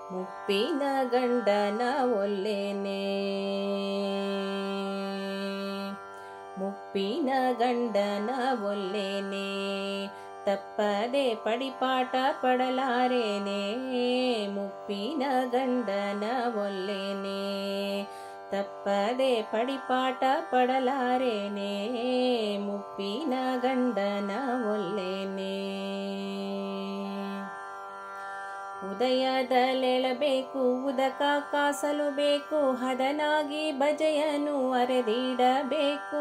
ಮುಪ್ಪಿನ ಗಂಡನ ಒಲ್ಲೆನೆ ಮುಪ್ಪಿನ ಗಂಡನ ಒಲ್ಲೆನೆ ತಪ್ಪದೆ ಪಡಿಪಾಠ ಪಡಲಾರೇನೆ ಮುಪ್ಪಿನ ಗಂಡನ ಒಲ್ಲೆನೆ ತಪ್ಪದೆ ಪಡಿಪಾಠ ಪಡಲಾರೇನೆ ಮುಪ್ಪಿನ ಗಂಡನ ಒಲ್ಲೆನೆ ಉದಯದಲ್ಲೆಳಬೇಕು ಉದಕ ಕಾಸಲು ಬೇಕು ಹದನಾಗಿ ಭಜೆಯನ್ನು ಅರೆದಿಡಬೇಕು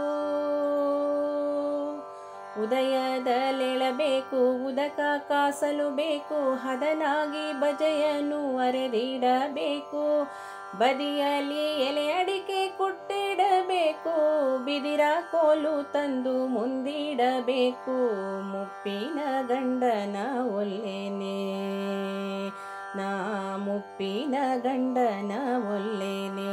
ಉದಯದಲ್ಲೆಳಬೇಕು ಉದಕ ಕಾಸಲು ಬೇಕು ಹದನಾಗಿ ಭಜೆಯನ್ನು ಅರೆದಿಡಬೇಕು ಬದಿಯಲ್ಲಿ ಎಲೆ ಅಡಿಕೆ ಕೊಟ್ಟಿಡಬೇಕು ಬಿದಿರ ಕೋಲು ತಂದು ಮುಂದಿಡಬೇಕು ಮುಪ್ಪಿನ ಗಂಡನ ಒಲ್ಲೆನೆ ನಾ ಮುಪ್ಪಿನ ಗಂಡನ ಒಲ್ಲೆನೆ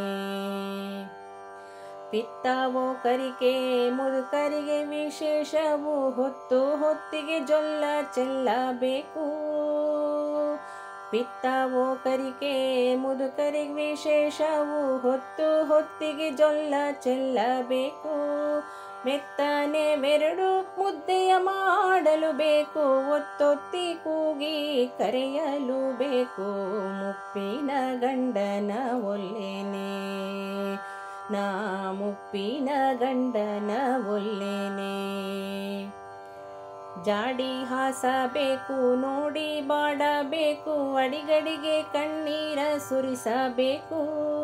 ಪಿತ್ತವೋ ಕರಿಕೆ ಮುದುಕರಿಗೆ ವಿಶೇಷವು ಹೊತ್ತು ಹೊತ್ತಿಗೆ ಜೊಲ್ಲ ಚೆಲ್ಲಬೇಕು ಪಿತ್ತವೋ ಕರಿಕೆ ಮುದುಕರಿಗೆ ವಿಶೇಷವು ಹೊತ್ತು ಹೊತ್ತಿಗೆ ಜೊಲ್ಲ ಚೆಲ್ಲಬೇಕು ಮೆತ್ತನೆ ಬೆರಡು ಮುದ್ದೆಯ ಮಾಡಲು ಬೇಕು ಒತ್ತೊತ್ತಿ ಕೂಗಿ ಕರೆಯಲು ಬೇಕು ಮುಪ್ಪಿನ ಗಂಡನ ಒಲ್ಲೆನೆ ನಾ ಮುಪ್ಪಿನ ಗಂಡನ ಒಲ್ಲೆನೆ ಜಾಡಿ ಹಾಸಬೇಕು ನೋಡಿ ಬಾಡಬೇಕು ಅಡಿಗಡಿಗೆ ಕಣ್ಣೀರ ಸುರಿಸಬೇಕು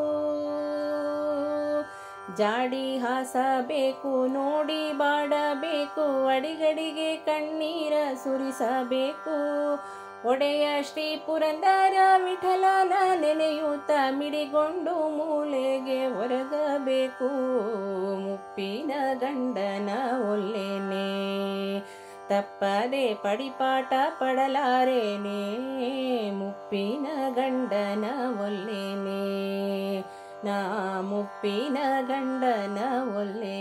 ಜಾಡಿ ಹಾಸಬೇಕು ನೋಡಿ ಬಾಡಬೇಕು ಅಡಿಗಡಿಗೆ ಕಣ್ಣೀರ ಸುರಿಸಬೇಕು ಒಡೆಯ ಶ್ರೀ ಪುರಂದರ ವಿಠಲನ ನೆನೆಯುತ್ತ ಮಿಡಿಗೊಂಡು ಮೂಲೆಗೆ ಒರಗಬೇಕು ಮುಪ್ಪಿನ ಗಂಡನ ಒಲ್ಲೆನೆ ತಪ್ಪದೆ ಪಡಿಪಾಠ ಪಡಲಾರೇನೆ ಮುಪ್ಪಿನ ಗಂಡನ ಒಲ್ಲೆನೆ ನಾ ಮುಪ್ಪಿನ ಗಂಡನ ಒಲ್ಲೆ